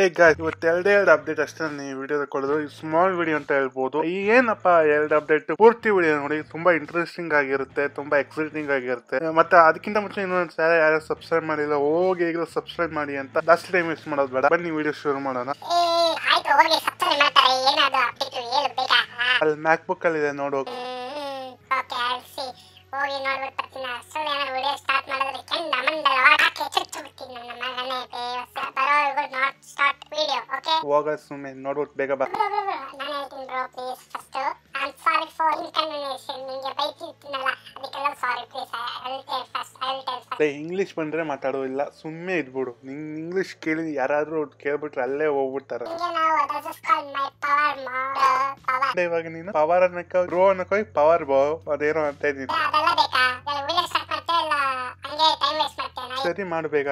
ಏ ಗಾಯ್ ಇವತ್ತು ಎರಡೇ ಎರಡು ಅಪ್ಡೇಟ್ ಅಷ್ಟೇ ನಾನು ಈ ವಿಡಿಯೋ ಕೊಡೋದು ಸ್ಮಾಲ್ ವಿಡಿಯೋ ಅಂತ ಹೇಳ್ಬೋದು ಏನಪ್ಪ ಎರಡು ಅಪ್ಡೇಟ್ ಪೂರ್ತಿ ವಿಡಿಯೋ ನೋಡಿ ತುಂಬಾ ಇಂಟ್ರೆಸ್ಟಿಂಗ್ ಆಗಿರುತ್ತೆ ತುಂಬಾ ಎಕ್ಸೈಟಿಂಗ್ ಆಗಿರುತ್ತೆ ಮತ್ತೆ ಅದಕ್ಕಿಂತ ಮುಂಚೆ ಇನ್ನೊಂದು ಸಾರಿ ಯಾರು ಸಬ್ಸ್ಕ್ರೈಬ್ ಮಾಡಿಲ್ಲ ಹೋಗಿ ಈಗಲೂ ಸಬ್ಸ್ಕ್ರೈಬ್ ಮಾಡಿ ಅಂತ ಜಾಸ್ತಿ ಟೈಮ್ ವೇಸ್ಟ್ ಮಾಡೋದು ಬೇಡ ಬನ್ನಿ ವಿಡಿಯೋ ಶುರು ಮಾಡೋಣ ಏ ಆಯ್ತು ಹೋಗಿ ಸಬ್ಸ್ಕ್ರೈಬ್ ಮಾಡ್ತಾರೆ ಏನಾದ್ರು ಅಪ್ಡೇಟ್ ಹೇಳು ಬೇಕಾ ಅಲ್ಲಿ ಮ್ಯಾಕ್ ಬುಕ್ ಅಲ್ಲಿ ಇದೆ ನೋಡು ಹ್ಮ್ ಓಕೆ ಅಳಿಸಿ ಹೋಗಿ ನೋಡ್ಬಿಟ್ಟು ಬರ್ತೀನಿ ಅಷ್ಟರಲ್ಲಿ ಏನಾದ್ರು ವಿಡಿಯೋ ಸ್ಟಾರ್ಟ್ ಮಾಡಿದ್ರೆ ಕೆಂಡ ಮಂಡಲ ಹಾಕಿ ಚುಚ್ಚು ಬಿಡ್ತೀನಿ ನನ್ನ ಮಗನೇ ಬರೋವರೆಗೂ ನಾಟ್ ಸ್ಟಾರ್ಟ್ ವಿಡಿಯೋ ಓಕೆ ಹೋಗ ಸುಮ್ಮನೆ ನೋಡ್ಬಿಟ್ಟು ಬೇಗ ಬಾ ನಾನು ಹೇಳ್ತೀನಿ bro please first I am sorry for inconvenience ನಿಮಗೆ ಬೈತಿರ್ತೀನಲ್ಲ ಅದಕ್ಕೆಲ್ಲ sorry please I will tell first I will tell first English ಬಂದ್ರೆ ಮಾತಾಡೋ ಇಲ್ಲ ಸುಮ್ಮನೆ ಇದ್ಬಿಡು ನಿಂಗ್ ಇಂಗ್ಲಿಷ್ ಕೇಳಿ ಯಾರಾದ್ರೂ ಕೇಳ್ಬಿಟ್ರೆ ಅಲ್ಲೇ ಹೋಗ್ಬಿಡ್ತಾರ ನಿಮಗೆ ನಾವು that is called my power mode power ಇವಾಗ ನೀನು ಪವರ್ ಅನ್ನಕ್ಕ ಗ್ರೋ ಅನ್ನಕ್ಕ ಪವರ್ ಬೋ ಅದೇನೋ ಅಂತ ಇದ್ದೀನಿ ಅದೆಲ್ಲ ಬೇಕಾ ವಿಡಿಯೋ ಸ್ಟಾರ್ಟ್ ಮಾಡ್ತೇವೆ ಇಲ್ಲ ಹಂಗೆ ಟೈಮ್ ವೇಸ್ಟ್ ಮಾಡ್ತೇವೆ ಸರಿ ಮಾಡು ಬೇಗ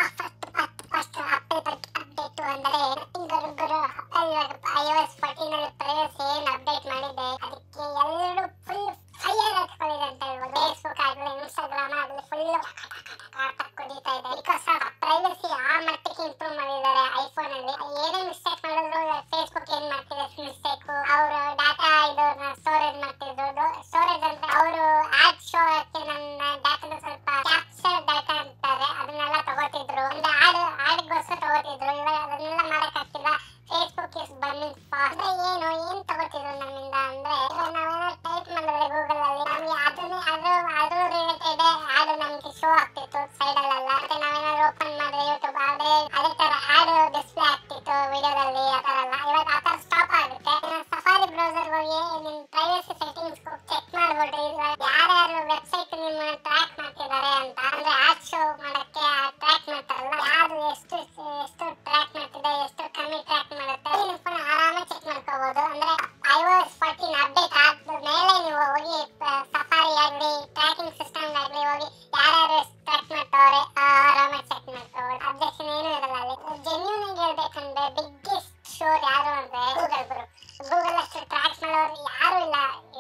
ಫಸ್ಟ್ ಅಪ್ಡೇಟ್ ಅಪ್ಡೇಟ್ ಅಂದರೆ ಗುರು ಗುರು ಇವಾಗ iOS 14 ಅಲ್ಲಿ ಪ್ರೈವಸಿ ಏನು ಅಪ್ಡೇಟ್ ಮಾಡಿದೆ ಅದಕ್ಕೆ ಎಲ್ಲರೂ ಫುಲ್ ಫೈರ್ ಹಾಕೊಂಡಿದೆ ಅಂತ ಹೇಳ್ಬೋದು ಫೇಸ್ಬುಕ್ ಆಗಲಿ ಇನ್ಸ್ಟಾಗ್ರಾಮ್ ಆಗಲಿ ಫುಲ್ ಕುಡಿತಾ ಇದೆ ಬಿಕಾಸ್ ಪ್ರೈವಸಿ ಆ ಮಟ್ಟಕ್ಕೆ ಇಂಪ್ರೂವ್ ಮಾಡಿದ್ದಾರೆ ಐಫೋನ್ ಅಲ್ಲಿ ಏನೇ ಮಿಸ್ಟೇಕ್ ಮಾಡಿದ್ರು ಫೇಸ್ಬುಕ್ ಏನ್ ಮಾಡ್ತಿದೆ ಮಿಸ್ಟೇಕ್ ಅವರು ಡಾಟಾ ಇದನ್ನ ಸ್ಟೋರೇಜ್ ಮಾಡ್ತಿದ್ರು ಸ್ಟೋರೇಜ್ ಅಂದ್ರೆ ಅವರು ಆಡ್ ಶೋ ಹಾಕಿ ನನ್ನ ಡಾಟಾನ ಸ್ವಲ್ಪ ಕ್ಯಾಪ್ಚರ್ ಡಾಟಾ ಅಂತಾರೆ ಅದನ್ನೆಲ್ಲ ತಗೋತಿದ್ರು ಅಂದ್ರೆ ಆಡ್ ಆಡ್ಗೋಸ್ಕರ ತಗೋತಿದ್ರು ಇವಾಗ ಅದನ್ನೆಲ್ಲ ಮಾಡಕ್ ಆಗ್ತಿಲ್ಲ ಫೇಸ್ಬುಕ್ ಇಸ್ ಬರ್ನಿಂಗ್ ಫಾಸ್ಟ್ ಏನು ಏನ್ ತಗೋತಿದ್ರು ನಮ್ಮಿಂದ ಅಂದ್ರೆ ಇವಾಗ ನಾವೇನೋ ಟೈಪ್ ಮಾಡಿದ್ರೆ ಗೂಗಲ್ ಅಲ್ಲಿ ನಮ್ಗೆ ಅದನ್ನೇ ಅದು ಅದು ರಿಲೇಟೆಡ್ ಆಡ್ ನಮ್ಗೆ ಶೋ ಆಗ್ತಿತ್ತು ಸೈಡ್ ಅಲ್ಲೆಲ್ಲ ಮತ್ತೆ ನಾವೇನಾದ್ರು ಓಪನ್ ಮಾಡಿದ್ರೆ ಯೂಟ್ಯೂಬ್ ಅದೇ ಅದೇ ತರ ಆಡ್ ಡಿಸ್ಪ್ಲೇ ಆಗ್ತಿತ್ತು ವಿಡಿಯೋದಲ್ಲಿ ಆ ತರ ಎಲ್ಲ ಇವಾಗ ಆ ತರ ಸ್ಟಾಪ್ ಆಗುತ್ತೆ ಸಫಾರಿ ಬ್ರೌಸರ್ ಹೋಗಿ ನಿಮ್ ಪ್ರೈವಸಿ ಸೆಟ್ಟಿಂಗ್ಸ್ ಚೆಕ್ ಮಾಡ್ಬಿಡ್ರಿ ಯಾರ್ಯಾರು ವೆಬ್ಸೈಟ್ ನಿಮ್ಮ ಟ್ರ್ಯಾಕ್ ಮಾಡ್ತಿದ್ದಾರೆ ಅಂತ ಅಂದ್ರೆ ಆಡ್ ಶೋ ಮಾಡಕ್ಕೆ ಟ್ರ್ಯಾಕ್ ಮಾಡ್ತಾರಲ್ಲ ಯಾರು ಎಷ್ಟು ಎಷ್ಟು ಟ್ರ್ಯಾಕ್ ಮಾಡ್ತಿದೆ ಎಷ್ಟು ಕಮ್ಮಿ ಟ್ರ್ಯಾಕ್ ಮಾಡುತ್ತೆ ನಿಮ್ಮ ಫೋನ್ ಆರಾಮಾಗಿ ಚೆಕ್ ಮಾಡ್ಕೋಬಹುದು ಅಂದ್ರೆ iOS 14 ಅಪ್ಡೇಟ್ ಆದ ಮೇಲೆ ನೀವು ಹೋಗಿ ಸಫಾರಿ ಆಗಲಿ ಟ್ರ್ಯಾಕಿಂಗ್ ಸಿಸ್ಟಮ್ ಆಗಲಿ ಹೋಗಿ ಯಾರ್ಯಾರು ಟ್ರ್ಯಾಕ್ ಮಾಡ್ತಾವ್ರೆ ಆರಾಮಾಗಿ ಚೆಕ್ ಮಾಡ್ಕೋಬಹುದು ಅಬ್ಜೆಕ್ಷನ್ ಏನು ಇರಲ್ಲ ಅಲ್ಲಿ ಜೆನ್ಯೂನ್ ಆಗಿ ಹೇಳ್ಬೇಕಂದ್ರೆ ಬಿಗ್ಗೆಸ್ಟ್ ಶೋರ್ ಯಾರು ಅಂದ್ರೆ ಗೂಗಲ್ ಗುರು ಗೂಗಲ್ ಅಷ್ಟು ಟ್ರ್ಯಾಕ್ ಮಾಡೋರು ಯಾರು ಇಲ್ಲ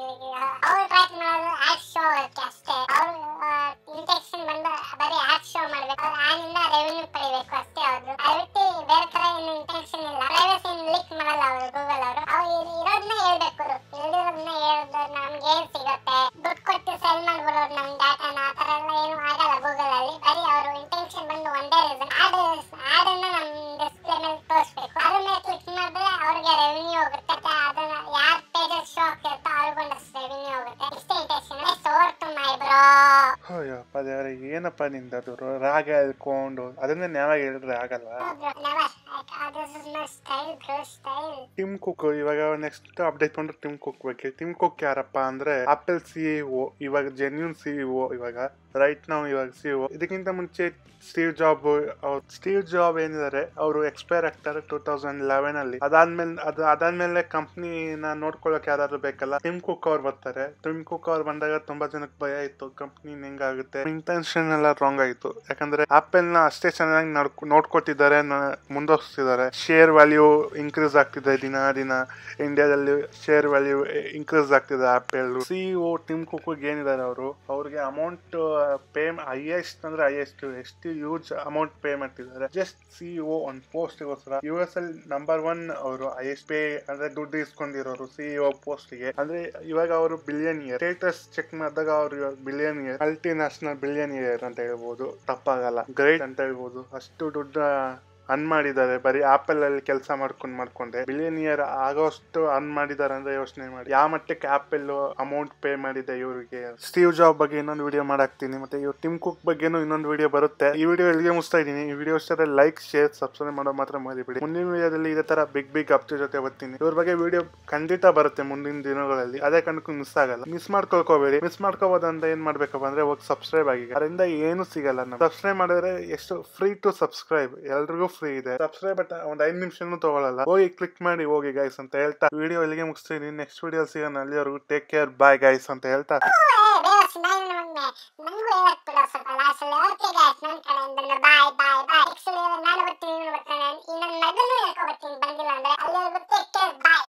ಅವ್ರು ಟ್ರ್ಯಾಕ್ ಮಾಡೋದು ಆಡ್ ಶೋ ಆಗಕ್ಕೆ ಅಷ್ಟೇ ಅವರು ಇಂಟೆಕ್ಷನ್ ಬಂದ ಬರೀ ಆಡ್ ಶೋ ಮಾಡ್ಬೇಕು ಅವ್ರು ಆನಿಂದ ರೆವೆನ್ಯೂ ಪಡಿಬೇಕು ಅಷ್ಟೇ ಅವ್ರು ಅದಕ್ಕೆ ಬೇರೆ ತರ ಏನು ಇಂಟೆನ್ಷನ್ ಇಲ್ಲ ಪ್ರೈವಸಿ ಲೀಕ್ ಮಾಡಲ್ಲ ಅವರು ಗೂಗಲ್ ಅವರು ಅವ್ರು ಇರೋದನ್ನ ಹೇಳ್ಬೇಕು ಇಲ್ದಿರೋದನ್ನ ಹೇಳಿದ್ರೆ ನಮ್ಗೆ ಏನ್ ಸಿಗುತ್ತೆ ದುಡ್ಡು ಕೊಟ್ಟು ಸೆಲ್ ಮಾಡ್ಬಿಡೋರು ನಮ್ ಡಾಟಾನ ಆ ತರ ಎಲ್ಲ ಏನು ಆಗಲ್ಲ ಗೂಗಲ್ ಅಲ್ಲಿ ಬರೀ ಅವರು ಇಂಟೆನ್ಷನ್ ಬಂದು ಒಂದೇ ರೀಸನ್ ಆಡ್ ಆಡ್ ಅನ್ನ ನಮ್ ಡಿಸ್ಪ್ಲೇ ಮೇಲೆ ತೋರಿಸ್ಬೇಕು ಅದ್ರ ಮೇಲೆ ಕ್ಲಿಕ್ ಮಾಡಿದ್ರೆ ಅವ್ರಿಗೆ ರೆವೆನ್ಯೂ ಹೋಗುತ್ತೆ ಮತ್ತೆ ಅದನ್ನ ಯಾರ್ ಪೇಜಸ್ ಶೋ ಆಗ್ತಿರುತ್ತೋ ಅವ್ರಿಗೊಂದಷ್ಟು ರೆವೆನ್ಯೂ ಹೋಗುತ್ತೆ ಇಷ್ಟೇ intention over to my bro Ayyappa ದೇವ್ರೆ ಏನಪ್ಪ ನಿಂದದು ರಾಗ ಹೇಳ್ಕೊಂಡು ಅದನ್ನೇ ನ್ಯಾಯ ಹೇಳಿದ್ರೆ ಆಗಲ್ಲ never this is my style bro style Tim Cook ಇವಾಗ ನೆಕ್ಸ್ಟ್ ಅಪ್ಡೇಟ್ ಬಂದ್ರೆ ಟಿಮ್ ಕುಕ್ ಬಗ್ಗೆ ಟಿಮ್ ಕುಕ್ ಯಾರಪ್ಪ ಅಂದ್ರೆ ಆಪಲ್ ಸಿಇಒ ಇವಾಗ ಜೆನ್ಯೂನ್ ಸಿಇಒ ಇವಾಗ ರೈಟ್ ನಾವು ಇವಾಗ ಸಿಇಒ ಇದಕ್ಕಿಂತ ಮುಂಚೆ ಸ್ಟೀವ್ ಜಾಬ್ ಸ್ಟೀವ್ ಜಾಬ್ ಏನಿದ್ದಾರೆ ಅವರು ಎಕ್ಸ್ಪೈರ್ ಆಗ್ತಾರೆ ಟೂ ತೌಸಂಡ್ ಲೆವೆನ್ ಅಲ್ಲಿ ಅದಾದ್ಮೇಲೆ ಅದು ಅದಾದ್ಮೇಲೆ ಕಂಪ್ನಿನ ನೋಡ್ಕೊಳ್ಳೋಕೆ ಯಾರು ಬೇಕಲ್ಲ ಟಿಮ್ ಕುಕ್ ಅವ್ರು ಬರ್ತಾರೆ ಟಿಮ್ ಕುಕ್ ಅವ್ರು ಬಂದಾಗ ತುಂಬಾ ಜನಕ್ಕೆ ಭಯ ಇತ್ತು ಕಂಪ್ನಿ ಹೆಂಗಾಗುತ್ತೆ ಇಂಟೆನ್ಷನ್ ಎಲ್ಲ ರಾಂಗ್ ಆಯ್ತು ಯಾಕಂದ್ರೆ ಆಪಲ್ ನ ಅಷ್ಟೇ ಚೆನ್ನಾಗಿ ನಡ್ಕೊ ನೋಡ್ಕೊತಿದ್ದಾರೆ ನ- ಮುಂದುವರಿಸ್ತಿದ್ದಾರೆ ಶೇರ್ ವ್ಯಾಲ್ಯೂ ಇನ್ಕ್ರೀಸ್ ಆಗ್ತಿದೆ ದಿನ ದಿನ ಇಂಡಿಯಾದಲ್ಲಿ ಶೇರ್ ವ್ಯಾಲ್ಯೂ ಇನ್ಕ್ರೀಸ್ ಆಗ್ತಿದೆ ಆಪಲ್ ಸಿಇಒ ಟಿಮ್ ಕುಕ್ ಏನಿದ್ದಾರೆ ಅವರು ಅವ್ರಿಗೆ ಅಮೌಂಟ್ ಪೇ ಹೈಯೆಸ್ಟ್ ಅಂದ್ರೆ ಹೈಯೆಸ್ಟ್ ಎಷ್ಟು ಯೂಜ್ ಅಮೌಂಟ್ ಪೇ ಮಾಡ್ತಿದ್ದಾರೆ ಜಸ್ಟ್ ಸಿಇಒ ಒಂದು ಪೋಸ್ಟ್ಗೋಸ್ಕರ ಯು ಎಸ್ ಅಲ್ಲಿ ನಂಬರ್ ಒನ್ ಅವರು ಹೈಯೆಸ್ಟ್ ಪೇ ಅಂದ್ರೆ ದುಡ್ಡು ಇಸ್ಕೊಂಡಿರೋರು ಸಿಇಒ ಪೋಸ್ಟ್ಗೆ ಅಂದ್ರೆ ಇವಾಗ ಅವರು ಬಿಲಿಯನ್ ಇಯರ್ ಸ್ಟೇಟಸ್ ಚೆಕ್ ಮಾಡಿದಾಗ ಅವರು billion year multinational billion year ಅಂತ ಹೇಳ್ಬೋದು ತಪ್ಪಾಗಲ್ಲ ಗ್ರೇಟ್ ಅಂತ ಹೇಳ್ಬೋದು ಅಷ್ಟು ದುಡ್ಡು ಅನ್ ಮಾಡಿದ್ದಾರೆ ಬರೀ ಆಪಲ್ ಅಲ್ಲಿ ಕೆಲಸ ಮಾಡ್ಕೊಂಡ್ ಮಾಡ್ಕೊಂಡೆ ಬಿಲಿಯನಿಯರ್ ಆಗೋಷ್ಟು ಅನ್ ಮಾಡಿದ್ದಾರೆ ಅಂದ್ರೆ ಯೋಚನೆ ಮಾಡಿ ಯಾವ ಮಟ್ಟಕ್ಕೆ ಆಪಲ್ ಅಮೌಂಟ್ ಪೇ ಮಾಡಿದೆ ಇವರಿಗೆ ಸ್ಟೀವ್ ಜಾಬ್ ಬಗ್ಗೆ ಇನ್ನೊಂದು ವಿಡಿಯೋ ಮಾಡಾಕ್ತೀನಿ ಮತ್ತೆ ಇವ್ರು ಟಿಮ್ ಕುಕ್ ಬಗ್ಗೆನೂ ಇನ್ನೊಂದು ವಿಡಿಯೋ ಬರುತ್ತೆ ಈ ವಿಡಿಯೋ ಎಲ್ಲಿಗೆ ಮುಗಿಸ್ತಾ ಇದೀನಿ ಈ ವಿಡಿಯೋ ಇಷ್ಟ ಲೈಕ್ ಶೇರ್ ಸಬ್ಸ್ಕ್ರೈಬ್ ಮಾಡೋ ಮಾತ್ರ ಮರಿಬೇಡಿ ಮುಂದಿನ ವಿಡಿಯೋದಲ್ಲಿ ಇದೇ ತರ ಬಿಗ್ ಬಿಗ್ ಅಪ್ಡೇಟ್ ಜೊತೆ ಬರ್ತೀನಿ ಇವ್ರ ಬಗ್ಗೆ ವಿಡಿಯೋ ಖಂಡಿತ ಬರುತ್ತೆ ಮುಂದಿನ ದಿನಗಳಲ್ಲಿ ಅದೇ ಕಣಕ್ಕೂ ಮಿಸ್ ಆಗಲ್ಲ ಮಿಸ್ ಮಾಡ್ಕೊಳ್ಕೋಬೇಡಿ ಮಿಸ್ ಮಾಡ್ಕೋಬೋದು ಅಂತ ಏನ್ ಮಾಡ್ಬೇಕಪ್ಪ ಅಂದ್ರೆ ಹೋಗಿ ಸಬ್ಸ್ಕ್ರೈಬ್ ಆಗಿ ಅದರಿಂದ ಏನು ಸಿಗಲ್ಲ ನಮ್ಗೆ ಸಬ್ಸ್ಕ್ರೈಬ್ ಮಾಡಿದ್ರೆ ಎಷ್ಟು ಫ್ರೀ ಟು ಸಬ್ಸ್ಕ್ರೈಬ್ ಎಲ್ರಿಗೂ ಫ್ರೀ ಇದೆ ಸಬ್ಸ್ಕ್ರೈಬ್ ಬಟ್ ಒಂದ್ ಐದ್ ನಿಮಿಷನೂ ತಗೊಳಲ್ಲ ಹೋಗಿ ಕ್ಲಿಕ್ ಮಾಡಿ ಹೋಗಿ ಗೈಸ್ ಅಂತ ಹೇಳ್ತಾ ವಿಡಿಯೋ ಇಲ್ಲಿಗೆ ಮುಗಿಸ್ತೀನಿ ನೆಕ್ಸ್ಟ್ ವಿಡಿಯೋ ಸಿಗೋಣ ಅಲ್ಲಿವರೆಗೂ ಟೇಕ್ ಕೇರ್ ಬಾಯ್ ಗೈಸ್ ಅಂತ ಹೇಳ್ತಾ ಬೇಸ್ ನಾನು ನಮಗೆ ನಂಗೂ ಹೇಳಕ್ ಬಿಡೋ ಸ್ವಲ್ಪ ಲಾಸ್ಟ್ ಅಲ್ಲಿ ಓಕೆ ಗೈಸ್ ನನ್ನ ಕಡೆಯಿಂದ ಬಾಯ್ ಬಾಯ್ ಬಾಯ್ ನೆಕ್ಸ್ಟ್ ನಾನು ಬರ್ತೀನಿ ನೀನು ಬರ್ತಾನೆ ಈ ನನ್ನ ಮಗನೂ ಹೇಳ್ಕೊ ಬರ್ತೀನಿ ಬಂದಿಲ್ಲ ಅಂದ್ರೆ ಅಲ್ಲಿವರೆಗೂ ಟೇಕ್ ಕೇರ್ ಬಾಯ್